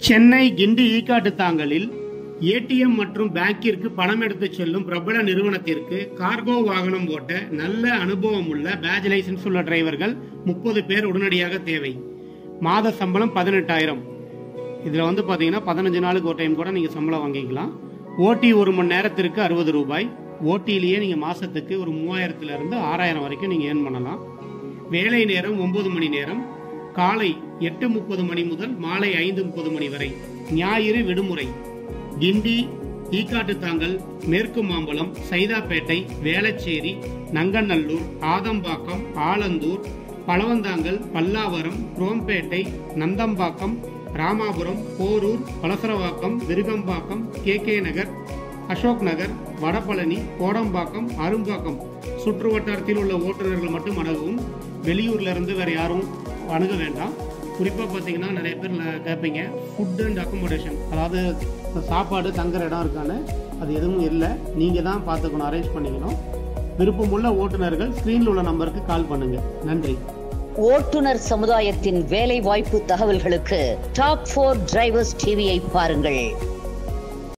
சென்னை கிண்டி ஈக்காட்டு தாங்கலில் ATM மற்றும் பேங்கிற்கு பணம் எடுத்துச் செல்லும் பிரபல நிறுவனத்திற்கு கார்கோ வாகனம் ஓட்ட நல்ல அனுபவம் உள்ள பேட்ச் லைசன்ஸ் உள்ள டிரைவர்கள் முப்பது பேர் உடனடியாக தேவை மாத சம்பளம் பதினெட்டாயிரம் இதில் வந்து பார்த்தீங்கன்னா பதினஞ்சு நாளுக்கு ஒரு டைம் கூட நீங்கள் சம்பளம் வாங்கிக்கலாம் ஓடி ஒரு மணி நேரத்திற்கு அறுபது ரூபாய் ஓட்டிலேயே நீங்கள் மாதத்துக்கு ஒரு மூவாயிரத்துல இருந்து ஆறாயிரம் வரைக்கும் நீங்கள் ஏர்ன் பண்ணலாம் வேலை நேரம் ஒன்பது மணி நேரம் காலை எட்டு முப்பது மணி முதல் மாலை ஐந்து முப்பது மணி வரை ஞாயிறு விடுமுறை கிண்டி ஈக்காட்டுத்தாங்கல் மேற்கு மாம்பலம் சைதாப்பேட்டை வேளச்சேரி நங்கநல்லூர் ஆதம்பாக்கம் ஆலந்தூர் பழவந்தாங்கல் பல்லாவரம் குரோம்பேட்டை நந்தம்பாக்கம் ராமாபுரம் போரூர் வலசரவாக்கம் விருகம்பாக்கம் கே கே நகர் அசோக் நகர் வடபழனி கோடம்பாக்கம் அரும்பாக்கம் சுற்று வட்டாரத்தில் உள்ள ஓட்டுநர்கள் மட்டும் அணுகவும் வெளியூர்ல இருந்து வேற யாரும் அணுக வேண்டாம் குறிப்பாக பார்த்தீங்கன்னா நிறைய பேர் ந- கேட்பீங்க ஃபுட் அண்ட் அக்கோமடேஷன் அதாவது இந்த சாப்பாடு தங்குற இடம் இருக்கான்னு அது எதுவும் இல்லை நீங்கள் தான் பார்த்துக்கணும் அரேஞ்ச் பண்ணிக்கணும் விருப்பமுள்ள ஓட்டுநர்கள் ஸ்க்ரீனில் உள்ள நம்பருக்கு கால் பண்ணுங்க நன்றி ஓட்டுநர் சமுதாயத்தின் வேலை வாய்ப்பு தகவல்களுக்கு டாப் போர் டிரைவர்ஸ் டிவியை பாருங்கள்